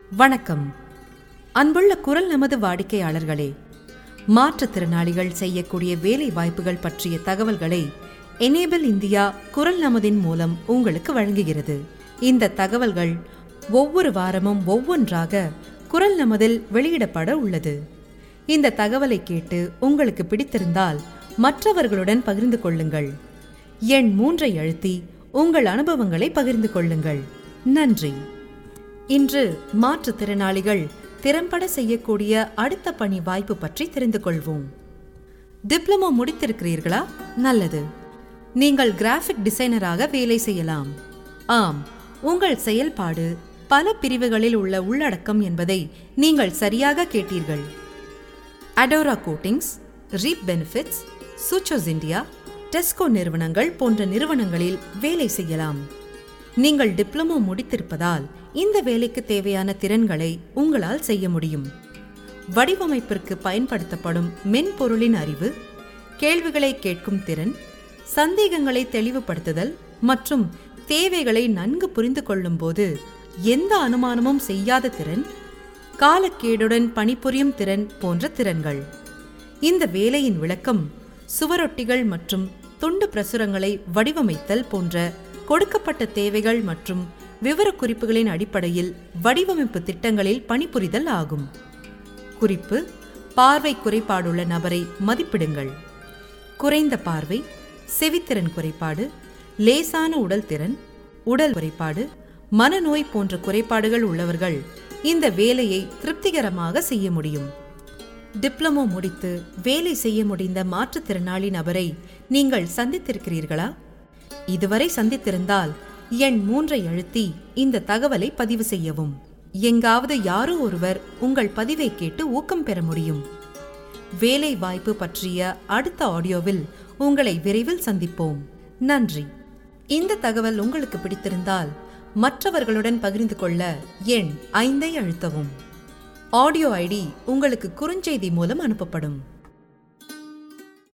வணக்கம் அன்புள்ள குரல் நமது வாடிக்கையாளர்களே மாற்றுத்திறனாளிகள் செய்யக்கூடிய வேலை வாய்ப்புகள் பற்றிய தகவல்களை எனேபிள் இந்தியா குரல் நமதின் மூலம் உங்களுக்கு வழங்குகிறது இந்த தகவல்கள் ஒவ்வொரு வாரமும் ஒவ்வொன்றாக குரல் நமதில் வெளியிடப்பட உள்ளது இந்த தகவலை கேட்டு உங்களுக்கு பிடித்திருந்தால் மற்றவர்களுடன் பகிர்ந்து கொள்ளுங்கள் எண் மூன்றை அழுத்தி உங்கள் அனுபவங்களை பகிர்ந்து கொள்ளுங்கள் நன்றி இன்று மாற்றுத்திறனாளிகள் திறம்பட செய்யக்கூடிய அடுத்த பணி வாய்ப்பு பற்றி தெரிந்து கொள்வோம் டிப்ளமோ முடித்திருக்கிறீர்களா நல்லது நீங்கள் கிராஃபிக் டிசைனராக வேலை செய்யலாம் ஆம் உங்கள் செயல்பாடு பல பிரிவுகளில் உள்ள உள்ளடக்கம் என்பதை நீங்கள் சரியாக கேட்டீர்கள் அடோரா கோட்டிங்ஸ் ரீப் பெனிஃபிட்ஸ் சூச்சோஸ் இந்தியா டெஸ்கோ நிறுவனங்கள் போன்ற நிறுவனங்களில் வேலை செய்யலாம் நீங்கள் டிப்ளமோ முடித்திருப்பதால் இந்த வேலைக்கு தேவையான திறன்களை உங்களால் செய்ய முடியும் வடிவமைப்பிற்கு பயன்படுத்தப்படும் மென்பொருளின் அறிவு கேள்விகளை கேட்கும் திறன் சந்தேகங்களை தெளிவுபடுத்துதல் மற்றும் தேவைகளை நன்கு புரிந்து கொள்ளும்போது எந்த அனுமானமும் செய்யாத திறன் காலக்கேடுடன் பணிபுரியும் திறன் போன்ற திறன்கள் இந்த வேலையின் விளக்கம் சுவரொட்டிகள் மற்றும் துண்டு பிரசுரங்களை வடிவமைத்தல் போன்ற கொடுக்கப்பட்ட தேவைகள் மற்றும் விவரக்குறிப்புகளின் அடிப்படையில் வடிவமைப்பு திட்டங்களில் பணிபுரிதல் ஆகும் குறிப்பு பார்வை குறைபாடுள்ள நபரை மதிப்பிடுங்கள் குறைந்த பார்வை செவித்திறன் குறைபாடு லேசான உடல் திறன் உடல் குறைபாடு மனநோய் போன்ற குறைபாடுகள் உள்ளவர்கள் இந்த வேலையை திருப்திகரமாக செய்ய முடியும் டிப்ளமோ முடித்து வேலை செய்ய முடிந்த மாற்றுத்திறனாளி நபரை நீங்கள் சந்தித்திருக்கிறீர்களா இதுவரை சந்தித்திருந்தால் எண் மூன்றை அழுத்தி இந்த தகவலை பதிவு செய்யவும் எங்காவது யாரோ ஒருவர் உங்கள் பதிவை கேட்டு ஊக்கம் பெற முடியும் வேலை வாய்ப்பு பற்றிய அடுத்த ஆடியோவில் உங்களை விரைவில் சந்திப்போம் நன்றி இந்த தகவல் உங்களுக்கு பிடித்திருந்தால் மற்றவர்களுடன் பகிர்ந்து கொள்ள எண் ஐந்தை அழுத்தவும் ஆடியோ ஐடி உங்களுக்கு குறுஞ்செய்தி மூலம் அனுப்பப்படும்